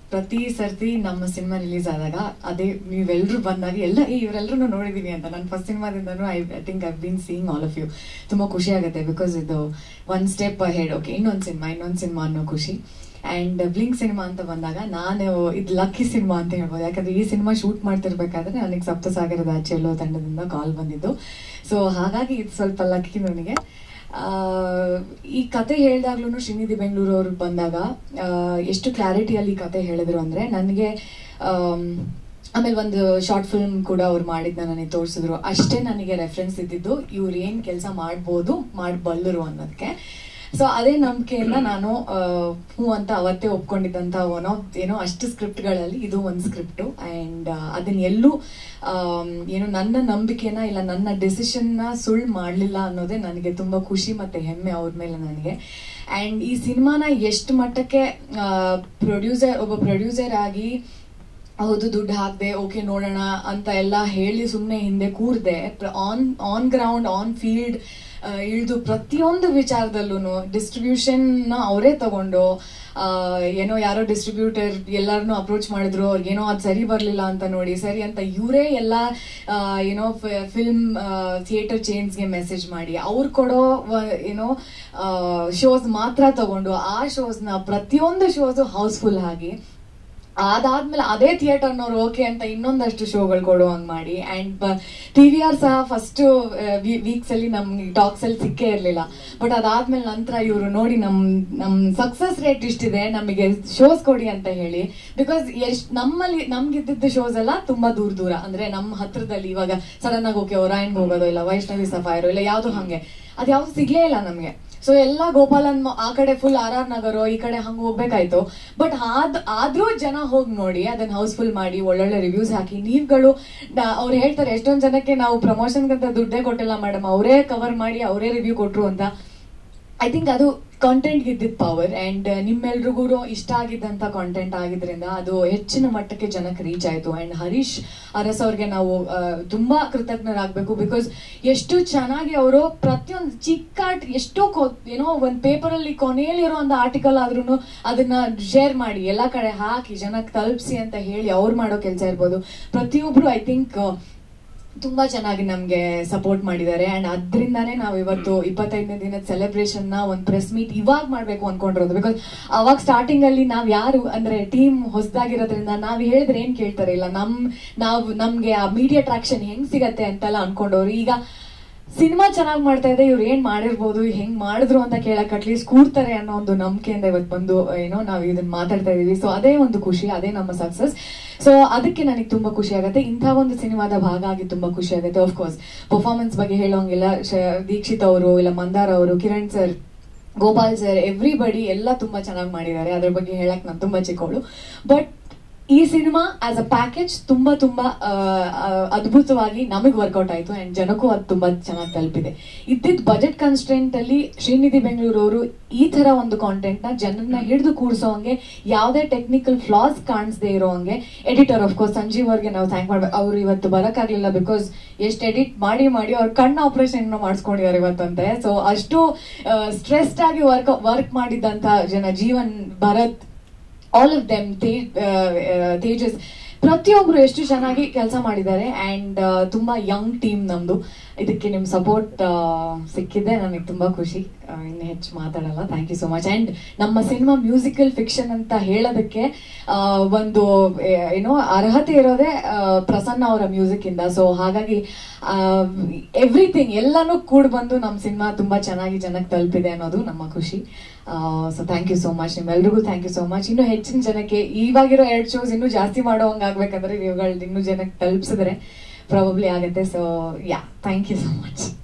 ಪ್ರತಿ ಸರ್ತಿ ನಮ್ಮ ಸಿನಿಮಾ ರಿಲೀಸ್ ಆದಾಗ ಅದೇ ನೀವೆಲ್ಲರೂ ಬಂದಾಗ ಎಲ್ಲ ಏ ಇವರೆಲ್ಲರೂ ನೋಡಿದೀವಿ ಅಂತ ನಾನು ಫಸ್ಟ್ ಸಿನಿಮಾದಿಂದನೂ I I think I been seeing all of you ತುಂಬ ಖುಷಿ ಆಗುತ್ತೆ ಬಿಕಾಸ್ ಇದು ಒನ್ ಸ್ಟೆಪ್ ಹೆಡ್ ಓಕೆ ಇನ್ನೊಂದು ಸಿನಿಮಾ ಇನ್ನೊಂದು ಸಿನಿಮಾ ಅನ್ನೋ ಖುಷಿ ಆ್ಯಂಡ್ ಬ್ಲಿಂಕ್ ಸಿನಿಮಾ ಅಂತ ಬಂದಾಗ ನಾನು ಇದು ಲಕ್ಕಿ ಸಿನಿಮಾ ಅಂತ ಹೇಳ್ಬೋದು ಯಾಕಂದ್ರೆ ಈ ಸಿನಿಮಾ ಶೂಟ್ ಮಾಡ್ತಿರ್ಬೇಕಾದ್ರೆ ನನಗೆ ಸಪ್ತಸಾಗರದ ಚೆಲ್ಲೋ ತಂಡದಿಂದ ಕಾಲ್ ಬಂದಿದ್ದು ಸೊ ಹಾಗಾಗಿ ಇದು ಸ್ವಲ್ಪ ಲಕ್ಕಿ ನನಗೆ ಆ, ಈ ಕತೆ ಹೇಳಿದಾಗ್ಲೂ ಶ್ರೀನಿಧಿ ಬೆಂಗಳೂರು ಅವ್ರಿಗೆ ಬಂದಾಗ ಆ, ಎಷ್ಟು ಕ್ಲಾರಿಟಿಯಲ್ಲಿ ಈ ಕತೆ ಹೇಳಿದ್ರು ಅಂದ್ರೆ ನನಗೆ ಆಮೇಲೆ ಒಂದು ಶಾರ್ಟ್ ಫಿಲ್ಮ್ ಕೂಡ ಅವ್ರು ಮಾಡಿದ್ನ ನನಗೆ ತೋರಿಸಿದ್ರು ಅಷ್ಟೇ ನನಗೆ ರೆಫರೆನ್ಸ್ ಇದ್ದಿದ್ದು ಇವ್ರು ಏನ್ ಕೆಲಸ ಮಾಡ್ಬೋದು ಮಾಡಬಲ್ಲರು ಅನ್ನೋದಕ್ಕೆ ಸೊ ಅದೇ ನಂಬಿಕೆಯಿಂದ ನಾನು ಆ, ಹ್ಞೂ ಅಂತ ಅವತ್ತೇ ಒಪ್ಕೊಂಡಿದ್ದಂಥ ಒನ್ ಆಫ್ ಏನೋ ಅಷ್ಟು ಸ್ಕ್ರಿಪ್ಟ್ಗಳಲ್ಲಿ ಇದು ಒಂದು ಸ್ಕ್ರಿಪ್ಟು ಆ್ಯಂಡ್ ಅದನ್ನ ಎಲ್ಲೂ ಆಮ್, ಏನು ನನ್ನ ನಂಬಿಕೆನ ಇಲ್ಲ ನನ್ನ ಡಿಸಿಷನ್ನ ಸುಳ್ಳು ಮಾಡಲಿಲ್ಲ ಅನ್ನೋದೇ ನನಗೆ ತುಂಬ ಖುಷಿ ಮತ್ತು ಹೆಮ್ಮೆ ಅವ್ರ ಮೇಲೆ ನನಗೆ ಆ್ಯಂಡ್ ಈ ಸಿನಿಮಾನ ಎಷ್ಟು ಮಟ್ಟಕ್ಕೆ ಪ್ರೊಡ್ಯೂಸರ್ ಒಬ್ಬ ಪ್ರೊಡ್ಯೂಸರ್ ಆಗಿ ಹೌದು ದುಡ್ಡು ಹಾಕ್ದೆ ಓಕೆ ನೋಡೋಣ ಅಂತ ಎಲ್ಲ ಹೇಳಿ ಸುಮ್ಮನೆ ಹಿಂದೆ ಕೂರ್ದೆ on on ground on field ಇಳಿದು ಪ್ರತಿಯೊಂದು ವಿಚಾರದಲ್ಲೂ ಡಿಸ್ಟ್ರಿಬ್ಯೂಷನ್ ನ ಅವರೇ ತಗೊಂಡು ಆ, ಏನೋ ಯಾರೋ ಡಿಸ್ಟ್ರಿಬ್ಯೂಟರ್ ಎಲ್ಲರನ್ನೂ ಅಪ್ರೋಚ್ ಮಾಡಿದ್ರು ಏನೋ ಅದು ಸರಿ ಬರಲಿಲ್ಲ ಅಂತ ನೋಡಿ ಸರಿ ಅಂತ ಇವರೇ ಎಲ್ಲ ಆ, ಏನೋ ಫಿಲ್ಮ್ ಥಿಯೇಟರ್ ಚೇನ್ಸ್ಗೆ ಮೆಸೇಜ್ ಮಾಡಿ ಅವ್ರು ಕೊಡೋ ವ- ಏನೋ ಶೋಸ್ ಮಾತ್ರ ತಗೊಂಡು ಆ ಶೋಸ್ನ ಪ್ರತಿಯೊಂದು ಶೋಸು ಹೌಸ್ಫುಲ್ ಆಗಿ ಅದಾದ್ಮೇಲೆ ಅದೇ ಥಿಯೇಟರ್ನವ್ರು ಓಕೆ ಅಂತ ಇನ್ನೊಂದಷ್ಟು ಶೋಗಳು ಕೊಡೋ ಹಂಗ್ ಮಾಡಿ ಅಂಡ್ ಟಿ ವಿ ಆರ್ ಸಹ ಫಸ್ಟ್ ವೀಕ್ಸ್ ಅಲ್ಲಿ ನಮ್ಗೆ ಟಾಕ್ಸ್ ಅಲ್ಲಿ ಸಿಕ್ಕೇ ಇರ್ಲಿಲ್ಲ ಬಟ್ ಅದಾದ್ಮೇಲೆ ನಂತರ ಇವರು ನೋಡಿ ನಮ್ ನಮ್ ಸಕ್ಸಸ್ ರೇಟ್ ಇಷ್ಟಿದೆ ನಮಗೆ ಶೋಸ್ ಕೊಡಿ ಅಂತ ಹೇಳಿ ಬಿಕಾಸ್ ಎಷ್ಟ್ ನಮ್ಮಲ್ಲಿ ನಮ್ಗಿದ್ದಿದ್ದು ಶೋಸ್ ಎಲ್ಲ ತುಂಬಾ ದೂರ ದೂರ ಅಂದ್ರೆ ನಮ್ಮ ಹತ್ರದಲ್ಲಿ ಇವಾಗ ಸಡನ್ ಆಗಿ ಓಕೆ ಒರಾಯನ್ಗೆ ಹೋಗೋದು ಇಲ್ಲ ವೈಷ್ಣವಿ ಸಫಾಯರು ಇಲ್ಲ ಯಾವ್ದು ಹಂಗೆ ಅದ್ಯಾವ್ದು ಸಿಗ್ಲೇ ಇಲ್ಲ ನಮ್ಗೆ ಸೊ ಎಲ್ಲ ಗೋಪಾಲನ್ ಮ- ಆ ಕಡೆ ಫುಲ್ ಆರ್ ಆರ್ ನಗರ ಈ ಕಡೆ ಹಂಗ ಹೋಗ್ಬೇಕಾಯ್ತು ಬಟ್ ಆದ್ ಆದ್ರೂ ಜನ ಹೋಗಿ ನೋಡಿ ಅದನ್ನ ಹೌಸ್ಫುಲ್ ಮಾಡಿ ಒಳ್ಳೊಳ್ಳೆ ರಿವ್ಯೂಸ್ ಹಾಕಿ ನೀವುಗಳು ಅವ್ರು ಹೇಳ್ತಾರೆ ಎಷ್ಟೊಂದ್ ಜನಕ್ಕೆ ನಾವು ಪ್ರಮೋಷನ್ಗಂತ ದುಡ್ಡೇ ಕೊಟ್ಟಿಲ್ಲ ಮೇಡಮ್ ಅವರೇ ಕವರ್ ಮಾಡಿ ಅವರೇ ರಿವ್ಯೂ ಕೊಟ್ರು ಅಂತ ಐ ಥಿಂಕ್ ಅದು ಕಾಂಟೆಂಟ್ ಇದ್ದಿದ್ದ ಪವರ್ ಅಂಡ್ ನಿಮ್ಮೆಲ್ರಿಗೂ ಇಷ್ಟ ಆಗಿದ್ದಂತ ಕಾಂಟೆಂಟ್ ಆಗಿದ್ರಿಂದ ಅದು ಹೆಚ್ಚಿನ ಮಟ್ಟಕ್ಕೆ ಜನಕ್ಕೆ ರೀಚ್ ಆಯ್ತು ಅಂಡ್ ಹರೀಶ್ ಅರಸ್ ಅವ್ರಿಗೆ ನಾವು ಆ, ತುಂಬಾ ಕೃತಜ್ಞರಾಗಬೇಕು ಬಿಕಾಸ್ ಎಷ್ಟು ಚೆನ್ನಾಗಿ ಅವರು ಪ್ರತಿಯೊಂದು ಚಿಕ್ಕ ಆರ್ಟ್ ಎಷ್ಟೋ ಕೊ- ಏನೋ ಒಂದು ಪೇಪರ್ ಅಲ್ಲಿ ಕೊನೆಯಲ್ಲಿರೋ ಒಂದು ಆರ್ಟಿಕಲ್ ಆದ್ರೂ ಅದನ್ನ ಶೇರ್ ಮಾಡಿ ಎಲ್ಲಾ ಕಡೆ ಹಾಕಿ ಜನಕ್ಕೆ ತಲುಪಿಸಿ ಅಂತ ಹೇಳಿ ಅವ್ರು ಮಾಡೋ ಕೆಲಸ ಇರ್ಬೋದು ಪ್ರತಿಯೊಬ್ರು ಐ ಥಿಂಕ್ ತುಂಬಾ ಚೆನ್ನಾಗಿ ನಮ್ಗೆ ಸಪೋರ್ಟ್ ಮಾಡಿದ್ದಾರೆ ಅಂಡ್ ಅದ್ರಿಂದಾನೇ ನಾವು ಇವತ್ತು ಇಪ್ಪತ್ತೈದನೇ ದಿನದ ಸೆಲೆಬ್ರೇಷನ್ ನ ಒಂದು ಪ್ರೆಸ್ ಮೀಟ್ ಇವಾಗ ಮಾಡ್ಬೇಕು ಅನ್ಕೊಂಡಿರೋದು ಬಿಕಾಸ್ ಅವಾಗ ಸ್ಟಾರ್ಟಿಂಗ್ ಅಲ್ಲಿ ನಾವ್ ಯಾರು ಅಂದ್ರೆ ಟೀಮ್ ಹೊಸದಾಗಿರೋದ್ರಿಂದ ನಾವ್ ಹೇಳಿದ್ರೆ ಏನ್ ಕೇಳ್ತಾರೆ ಇಲ್ಲ ನಮ್ ನಾವು ನಮ್ಗೆ ಆ ಮೀಡಿಯಾ ಟ್ರಾಕ್ಷನ್ ಹೆಂಗ್ ಸಿಗತ್ತೆ ಅಂತೆಲ್ಲ ಅನ್ಕೊಂಡವ್ರು ಈಗ ಸಿನಿಮಾ ಚೆನ್ನಾಗಿ ಮಾಡ್ತಾ ಇದೆ ಇವ್ರು ಏನ್ ಮಾಡಿರ್ಬೋದು ಹೆಂಗ್ ಮಾಡಿದ್ರು ಅಂತ ಕೇಳಕ್ ಅಟ್ಲೀಸ್ಟ್ ಕೂರ್ತಾರೆ ಅನ್ನೋ ಒಂದು ನಂಬಿಕೆಯಿಂದ ಇವತ್ತು ಬಂದು ಏನೋ ನಾವು ಇದನ್ನ ಮಾತಾಡ್ತಾ ಇದೀವಿ ಸೊ ಅದೇ ಒಂದು ಖುಷಿ ಅದೇ ನಮ್ಮ ಸಕ್ಸಸ್ ಸೊ ಅದಕ್ಕೆ ನನಗೆ ತುಂಬಾ ಖುಷಿ ಆಗುತ್ತೆ ಇಂಥ ಒಂದು ಸಿನಿಮಾದ ಭಾಗ ಆಗಿ ತುಂಬಾ ಖುಷಿ ಆಗುತ್ತೆ ಕೋರ್ಸ್ ಪರ್ಫಾರ್ಮೆನ್ಸ್ ಬಗ್ಗೆ ಹೇಳೋಂಗಿಲ್ಲ ಶ- ದೀಕ್ಷಿತ್ ಅವರು ಇಲ್ಲ ಮಂದಾರ್ ಅವರು Kiran sir Gopal sir everybody ಎಲ್ಲ ತುಂಬಾ ಚೆನ್ನಾಗಿ ಮಾಡಿದ್ದಾರೆ ಅದ್ರ ಬಗ್ಗೆ ಹೇಳಕ್ ನಾನು ತುಂಬಾ ಚಿಕ್ಕವಳು ಬಟ್ ಈ ಸಿನಿಮಾ ಆಸ್ ಅ ಪ್ಯಾಕೇಜ್ ತುಂಬಾ ತುಂಬಾ ಆ, ಆ, ಅದ್ಭುತವಾಗಿ ನಮಗೆ ವರ್ಕೌಟ್ ಆಯ್ತು ಅಂಡ್ ಜನಕ್ಕೂ ಅದು ತುಂಬಾ ಚೆನ್ನಾಗಿ ತಲುಪಿದೆ ಇದ್ದಿದ್ ಬಜೆಟ್ ಕನ್ಸ್ಟೆಂಟ್ ಅಲ್ಲಿ ಶ್ರೀನಿಧಿ ಬೆಂಗಳೂರು ಅವರು ಈ ತರ ಒಂದು ಕಾಂಟೆಂಟ್ ನ ಜನರನ್ನ ಹಿಡಿದು ಕೂಡ್ಸೋ ಹಂಗೆ ಯಾವುದೇ ಟೆಕ್ನಿಕಲ್ ಫ್ಲಾಸ್ ಕಾಣಿಸದೆ ಇರೋ ಹಂಗೆ ಎಡಿಟರ್ ಆಫ್ ಕೋರ್ಸ್ ಸಂಜೀವ್ ಅವ್ರಿಗೆ ನಾವು ಥ್ಯಾಂಕ್ ಮಾಡ್ಬೇಕು ಅವ್ರು ಇವತ್ತು ಬರಕ್ಕಾಗ್ಲಿಲ್ಲ ಬಿಕಾಸ್ ಎಷ್ಟು ಎಡಿಟ್ ಮಾಡಿ ಮಾಡಿ ಅವ್ರ ಕಣ್ಣು ಆಪರೇಷನ್ ಮಾಡಿಸ್ಕೊಂಡಿದ್ದಾರೆ ಇವತ್ತಂತೆ ಸೊ ಅಷ್ಟು ಸ್ಟ್ರೆಸ್ಡ್ ಆಗಿ ವರ್ಕ್ ವರ್ಕ್ ಮಾಡಿದ್ದಂತ ಜನ Jeevan Bharath all of them Tejas ಪ್ರತಿಯೊಬ್ರು ಎಷ್ಟು ಚೆನ್ನಾಗಿ ಕೆಲಸ ಮಾಡಿದ್ದಾರೆ ಅಂಡ್ ತುಂಬಾ ಯಂಗ್ ಟೀಮ್ ನಮ್ದು ಇದಕ್ಕೆ ನಿಮ್ ಸಪೋರ್ಟ್ ಸಿಕ್ಕಿದೆ ನನಗೆ ತುಂಬಾ ಖುಷಿ ಆ, ಇನ್ನು ಹೆಚ್ಚು ಮಾತಾಡಲ್ಲ thank you so much and ನಮ್ಮ ಸಿನಿಮಾ ಮ್ಯೂಸಿಕಲ್ ಫಿಕ್ಷನ್ ಅಂತ ಹೇಳೋದಕ್ಕೆ ಆ, ಒಂದು ಏ, ಏನೋ ಅರ್ಹತೆ ಇರೋದೇ ಆ, ಪ್ರಸನ್ನ ಅವರ ಮ್ಯೂಸಿಕ್ ಇಂದ ಸೊ ಹಾಗಾಗಿ ಎವ್ರಿಥಿಂಗ್ ಎಲ್ಲಾನು ಕೂಡ ಬಂದು ನಮ್ಮ ಸಿನಿಮಾ ತುಂಬಾ ಚೆನ್ನಾಗಿ ಜನಕ್ಕೆ ತಲುಪಿದೆ ಅನ್ನೋದು ನಮ್ಮ ಖುಷಿ so thank you so much ನಿಮ್ಮೆಲ್ರಿಗೂ ಥ್ಯಾಂಕ್ ಯು ಸೋ ಮಚ್ ಇನ್ನು ಹೆಚ್ಚಿನ ಜನಕ್ಕೆ ಇವಾಗಿರೋ ಎರಡು ಶೋಸ್ ಇನ್ನೂ ಜಾಸ್ತಿ ಮಾಡೋ ಹಂಗ್ ಆಗ್ಬೇಕಂದ್ರೆ ನೀವುಗಳು ಇನ್ನೂ ಜನಕ್ಕೆ ತಲುಪಿಸಿದ್ರೆ ಪ್ರಾಬಬ್ಲಿ ಆಗುತ್ತೆ so yeah thank you so much